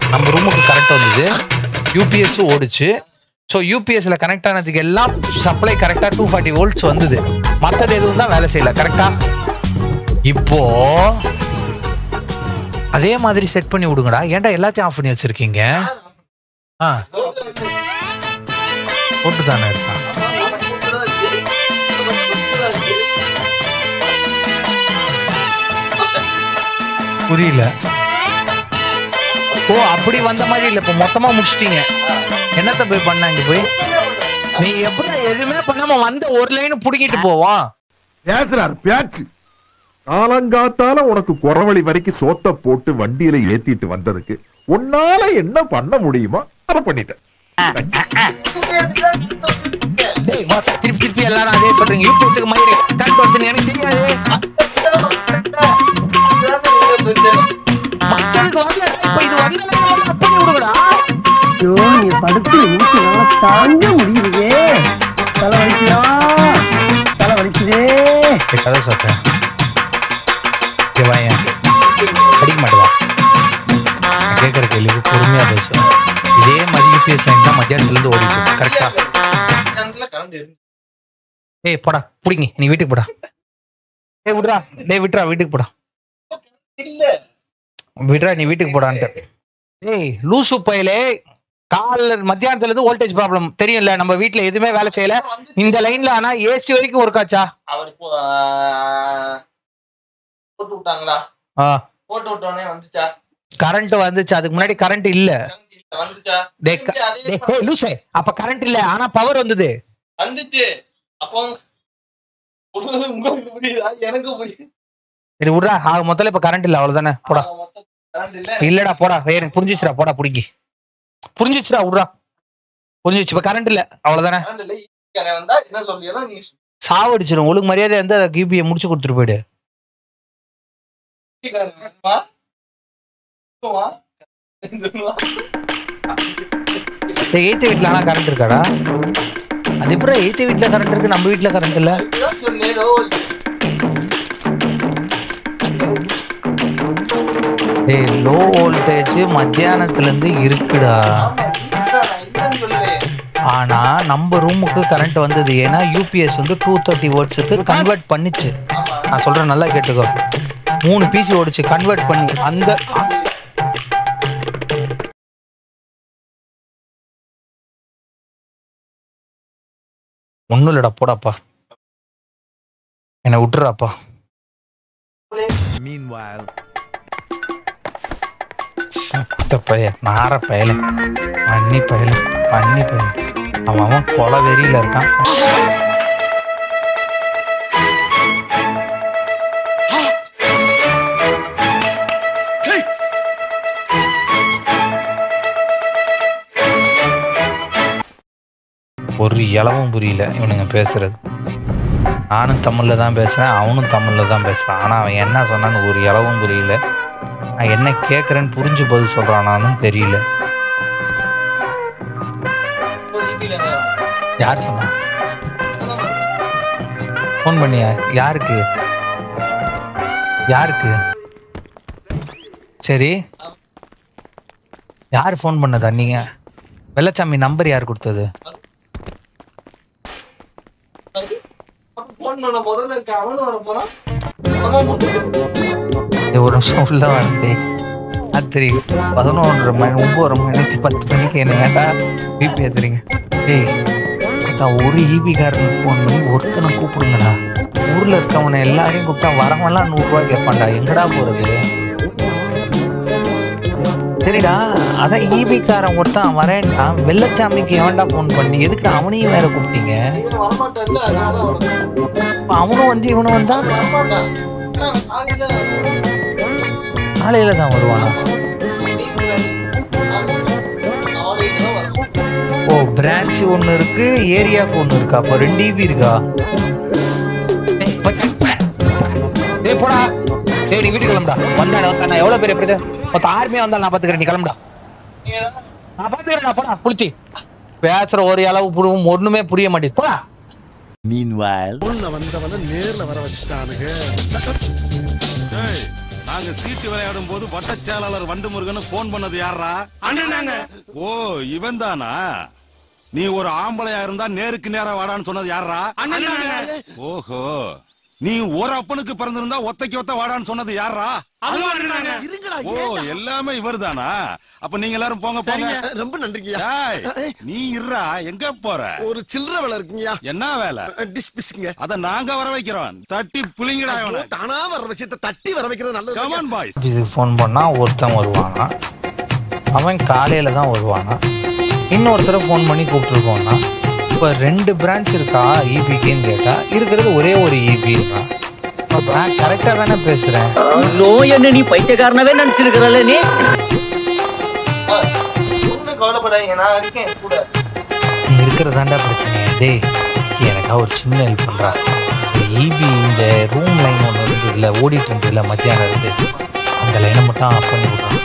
நம்ம ரூமுக்கு கரண்ட் வந்தது யூபிஎஸ் ஓடுச்சு ஸோ யூபிஎஸ்ல கனெக்ட் ஆனதுக்கு எல்லாம் சப்ளை கரெக்டா டூ ஃபார்ட்டி வோல்ட்ஸ் வந்தது மற்றது எதுவும் தான் வேலை செய்யல கரெக்டா இப்போ அதே மாதிரி செட் பண்ணி விடுங்கடா ஏன்டா எல்லாத்தையும் ஆஃப் பண்ணி வச்சிருக்கீங்க ஆ போட்டு தானே இருக்கான் புரியல ஓ அப்படி வந்த மாதிரி இல்ல இப்ப மொத்தமா முடிச்சிட்டீங்க என்னத்த போய் பண்ண இங்க போய் நீ எப்படி எதுவுமே பண்ணாம வந்த ஒரு லைன் புடுங்கிட்டு போவான் பேசுறார் பேச்சு காலங்காத்தால உனக்கு குறவழி வரைக்கும் சோத்த போட்டு வண்டியில ஏத்திட்டு வந்ததுக்கு உன்னால என்ன பண்ண முடியுமோ அதை பண்ணிட்டேன் டேய், வா, திருப்பி திருப்பி எல்லாரும் அதே சொல்றீங்க யூபிஎஸ்க்கு மாதிரி கரெக்ட் வருதுன்னு எனக்கு தெரியாது மக்களுக்கு வரல இப்ப இது வந்த line எல்லாம் அப்படி விடுங்கடா ஐயோ நீ படுத்து நிமிஷம் தாங்க முடியலையே தலை வலிக்குதா தலை வலிக்குதே ஏய், கதை சாத்தேன் இங்க வாயேன். அடிக்க மாட்டேவா நான் கேட்கற கேள்விக்கு பொறுமையா பேசுவேன் இதே மாதிரி யூபிஎஸ் லைன் தான் மத்தியானத்துல இருந்து ஓடிட்டு இருக்கு கரெக்டா ஏய் போடா புடிங்க நீ வீட்டுக்கு போடா ஏய் விட்றா டேய் விட்றா வீட்டுக்கு போடா விட்றா நீ வீட்டுக்கு போடான்ட்டு ஏய் லூசு பயலே காலைல மத்தியானத்துல இருந்து வோல்டேஜ் ப்ராப்ளம் தெரியும்ல நம்ம வீட்ல எதுவுமே வேலை செய்யல இந்த லைன்ல ஆனா ஏசி வரைக்கும் ஒர்க் ஆச்சா அவர் இப்போ ஆ, போட்டு விட்டாங்களா ஆ போட்டு விட்டோடனே வந்துச்சா கரண்ட் வந்துச்சு அதுக்கு முன்னாடி கரண்ட் இல்ல வந்துச்சா டேய், க- அதே டேய், ஏய், லூசே அப்ப கரண்ட் இல்ல ஆனா பவர் வந்தது வந்துச்சு அப்போ உங்களுக்கு உங்களுக்கு புரியுதா எனக்கு புரியுது சரி விட்றா ஆக மொத்தம் இப்ப கரண்ட் இல்ல அவ்வளவுதானே போடா ஆக மொத்தம் current இல்ல இல்லடா போடா ஏய், எனக்கு புரிஞ்சிச்சுடா போடா புடிங்கி புரிஞ்சிச்சுடா விட்றா புரிஞ்சிச்சு இப்ப கரண்ட் இல்ல அவ்வளவுதானே current இல்ல ஈக்கானே வந்தா என்ன சொல்லியெல்லாம் நீ சாவடிச்சிடும் ஒழுங்கு மரியாதை வந்து அதை கிபியை முடிச்சு கொடுத்துட்டு போயிடு ஈக்கானே வருமா? வருமா? சொல்லுவா. எய்த்த வீட்ல ஆனா கரண்ட் இருக்காடா அது எப்படி எய்த்த வீட்ல கரண்ட் இருக்கு நம்ம வீட்ல கரண்ட் இல்ல இதுதான் சொன்னேன், low voltage. ஏய் லோ வோல்டேஜ் மத்தியானத்துல இருந்து இருக்குடா ஆமா, இதுதான் நான் இல்லைன்னு சொல்லலையே. ஆனா நம்ம ரூமுக்கு கரண்ட் வந்தது ஏன்னா யூபிஎஸ் வந்து டூ தேர்ட்டி வோல்ட்ஸுக்கு கன்வெர்ட் பண்ணிச்சு ஆமா. நான் சொல்றேன் நல்லா கேட்டுக்கோ மூணு பிசி ஓடிச்சு கன்வெர்ட் பண்ணி அந்த ஒண்ணும் இல்லடா போடாப்பா என்னை விட்டுறாப்பா சத்த பைய நார பயல மண்ணி பயல மண்ணி பயல அவன் அவன் கொலை வெறியில இருக்கான் ஒரு இளவும் புரியல இவனுங்க பேசுறது நானும் தமிழ்ல தான் பேசுறேன் அவனும் தமிழ்ல தான் பேசுறான் ஆனா அவன் என்ன சொன்னான்னு ஒரு இளவும் புரியல நான் என்ன கேக்குறேன்னு புரிஞ்சு பதில் சொல்றானானும் தெரியல ஒரு EB ல என்ன? யார் சொன்னா ஃபோன் பண்ணியா யாருக்கு யாருக்கு சரி யார் ஃபோன் பண்ணதா நீங்க வெள்ளச்சாமி நம்பர் யார் கொடுத்தது அப்ப phone பண்ண முதல்ல இருக்க அவனும் வர போறான் அவன் மட்டும் ஏய், ஒரு நிமிஷம் உள்ள வரண்டே ராத்திரி பதினொன்றரை மணி ஒன்பது மணிக்கு பத்து மணிக்கு என்ன ஏன்டா பிபி ஏத்துறீங்க ஏய் அதான் ஒரு ஈபி காரனுக்கு ஃபோன் பண்ணி ஒருத்தனை கூப்பிடுங்கடா ஊர்ல இருக்கவனை எல்லாரையும் கூப்பிட்டா வரவெல்லாம் நூறு ரூபாய் கேட்பான்டா எங்கடா போறது சரிடா அதான் ஈபி காரன் ஒருத்தன் வரேன்டா வெள்ளச்சாமிக்கு எவன்டா ஃபோன் பண்ணி எதுக்கு அவனையும் வேற கூப்பிட்டீங்க இவன் வரமாட்டான்ல அதனால அவனுக்கு அப்ப அவனும் வந்து இவனும் வந்தா வரமாட்டான் ஏன்னா அவன் காலையில காலையில தான் வருவானா ஓ பிரான்ச் ஒன்னு இருக்கு ஏரியாக்கு ஒன்னு இருக்கா அப்போ ரெண்டு ஈபி இருக்கா ஏய், பச்சை, ப, ப. ஏய் போடா ஏய் நீ வீட்டுக்கு கிளம்புடா வந்தாடா வந்தா எவ்வளவு பேர் எப்படி மொத்த ஆர்மியா வந்தா நான் பாத்துக்கிறேன் நீ கிளம்புடா நான் பாத்துக்கிறேன் நான் போடா புளிச்சி பேசுற ஒரு அளவு புரியும் ஒண்ணுமே புரிய மாட்டேங்குது போடா Meanwhile. உள்ள வந்தவன நேர்ல வர வச்சுட்டானுங்க நாங்க சீட்டு விளையாடும் போது வட்ட செயலாளர் வண்டு முருகன் போன் பண்ணது யாரா அண்ணனாங்க ஓ இவன் தானா நீ ஒரு ஆம்பளையா இருந்தா நேருக்கு நேரா வாடான்னு சொன்னது யாரா அண்ணனாங்க ஓஹோ நீ ஒரு அப்பனுக்கு பிறந்திருந்தா ஒத்தைக்கு ஒத்த வாடான்னு சொன்னது யாரா அதுவும் அண்ணனாங்க ஓ எல்லாமே இவர்தானா அப்ப நீங்க எல்லாரும் போங்க போங்க ரொம்ப நன்றிங்கய்யா டேய், நீ இருடா எங்க போற ஒரு சில்லற வேலை இருக்குங்கய்யா என்ன வேலை டிஷ் பிஸ்ங்க அத நாங்க வர வைக்கிறோம் தட்டி புளிங்கடா இவனை தானா வர விஷயத்தை தட்டி வர வைக்கிறது நல்லது கமான் பாய்ஸ் ஆஃபீஸுக்கு ஃபோன் பண்ணா ஒருத்தன் வருவானா அவன் காலையில தான் வருவானா இன்னொருத்தரை ஃபோன் பண்ணி கூப்பிட்டுருக்கோன்னா இப்போ ரெண்டு பிரான்ச் இருக்கா இபிக்குன்னு கேட்டா இருக்கிறது ஒரே ஒரு இபி இருக்கா நான் கரெக்டாக தானே பேசுறேன் நோய் என்ன நீ பைத்தியக்காரனவே நினைச்சிருக்கிறல்ல நீ ஒண்ணும் கவலைப்படாதீங்க நான் இருக்கேன் கூட நீ இருக்கிறதாண்டா பிரச்சனை டேய் எனக்கா ஒரு சின்ன ஹெல்ப் பண்றா இபி இந்த ரூம் லைன் ஒன்று இருந்து இல்லை ஓடிட்டு இருந்தது இல்லை மத்தியானம் இருந்து அந்த லைனை மட்டும் ஆஃப் பண்ணி விட்றான்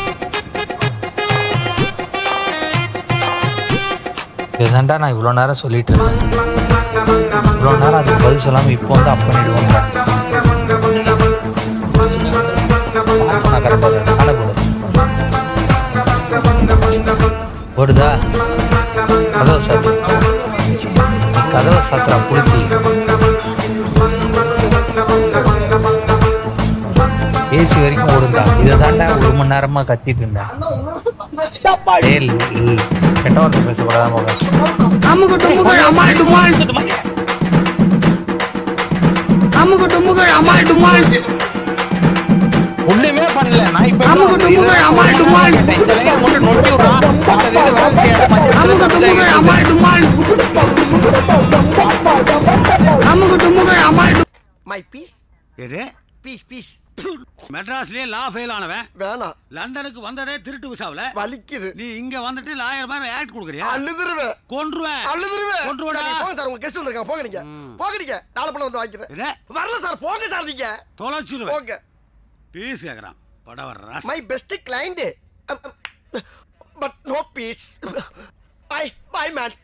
இதுதான்டா நான் இவ்வளோ நேரம் சொல்லிட்டு இருந்தேன் இவ்வளோ நேரம் அதுக்கு பதில் சொல்லாமல் இப்போ வந்து அப் பண்ணிடுவாங்க நான் கரெக்டாக காலை போடு போடுதா கதவை சாத்து நீ கதவை சாத்துறா புளுத்தி ஏசி வரைக்கும் ஓடுந்தா இதை தாண்டா ஒரு மணி நேரமா கத்திட்டு இருந்தேன் டேய், ல்- கெட்ட வார்த்தை பேசக்கூடாது மகேஷ். அமுகு டுமுகள் அமால் டுமால் அமுகு டுமுகள் அமால் டுமால் ஒண்ணுமே பண்ணல நான் இப்ப என்ன அமுக்கு பண்றது? டுமுக்கு, இதை அமால் டுமால். இந்த லைனை மட்டும் நொட்டி விடுறா. அடுத்த இது வேலை செய்யாத மத்தியானத்துல அமுகு டுமுகள் தான் அமால் டுமால் அமுகு டுமுகள் அமால் மை பீஸ் எது பீஸ் பீஸ் மெட்ராஸ்லயே லா ஃபெயில் ஆனவன் வேணாம் லண்டனுக்கு வந்ததே திருட்டு விசாவுல வலிக்குது நீ இங்க வந்துட்டு லாயர் மாதிரி ஆக்ட் கொடுக்குறியா அழுதுருவேன் கொன்றுவேன் அழுதுருவேன் கொன்றுவேடா சரி, போங்க சார் உங்க கெஸ்ட் வந்திருக்காங்க போங்க நீங்க போங்க நீங்க நாளை பண்ண வந்து வாங்கிக்கிறேன் எது? வரல சார் போங்க சார் நீங்க தொலைச்சிருவேன் போங்க பீஸ் கேக்குறான் படம் வர்ற my best client but no fees bye bye man